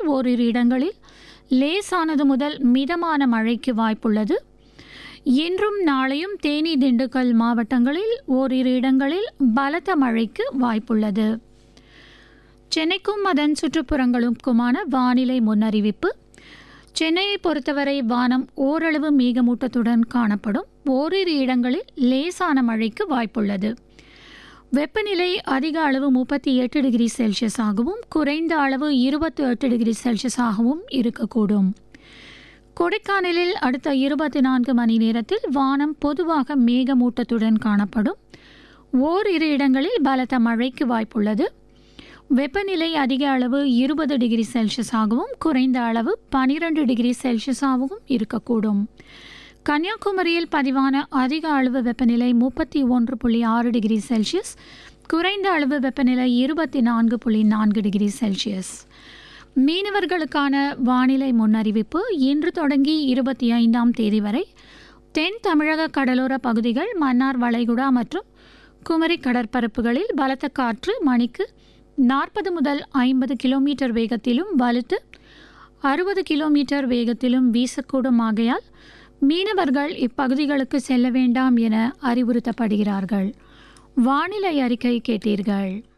ஓரிரு இடங்களில் லேசானது முதல் மிதமான மழைக்கு வாய்ப்புள்ளது இன்றும் நாளையும் தேனி திண்டுக்கல் மாவட்டங்களில் ஓரிரு இடங்களில் பலத்த மழைக்கு வாய்ப்புள்ளது சென்னைக்கும் அதன் சுற்றுப்புறங்களுக்குமான வானிலை முன்னறிவிப்பு சென்னையை பொறுத்தவரை வானம் ஓரளவு மேகமூட்டத்துடன் காணப்படும் ஓரிரு இடங்களில் லேசான மழைக்கு வாய்ப்புள்ளது வெப்பநிலை அதிக அளவு முப்பத்தி எட்டு டிகிரி செல்சியஸ் ஆகவும் குறைந்த அளவு இருபத்தி எட்டு டிகிரி செல்சியஸ் ஆகவும் இருக்கக்கூடும் கொடைக்கானலில் அடுத்த இருபத்தி நான்கு மணி நேரத்தில் வானம் பொதுவாக மேகமூட்டத்துடன் காணப்படும் ஓரிரு இடங்களில் பலத்த மழைக்கு வாய்ப்புள்ளது வெப்பநிலை அதிக அளவு இருபது டிகிரி செல்சியஸ் ஆகவும் குறைந்த அளவு பனிரெண்டு டிகிரி செல்சியஸ் ஆகவும் இருக்கக்கூடும் கன்னியாகுமரியில் பதிவான அதிக அளவு வெப்பநிலை முப்பத்தி ஒன்று புள்ளி ஆறு டிகிரி செல்சியஸ் குறைந்த அளவு வெப்பநிலை இருபத்தி நான்கு புள்ளி நான்கு டிகிரி செல்சியஸ் மீனவர்களுக்கான வானிலை முன்னறிவிப்பு இன்று தொடங்கி இருபத்தி ஐந்தாம் தேதி வரை தென் தமிழக கடலோர பகுதிகள் மன்னார் வளைகுடா மற்றும் குமரி கடற்பரப்புகளில் பலத்த காற்று மணிக்கு நாற்பது முதல் ஐம்பது கிலோமீட்டர் வேகத்திலும் வலுத்து அறுபது கிலோமீட்டர் வேகத்திலும் வீசக்கூடும் ஆகையால் மீனவர்கள் இப்பகுதிகளுக்கு செல்ல வேண்டாம் என அறிவுறுத்தப்படுகிறார்கள் வானிலை அறிக்கை கேட்டீர்கள்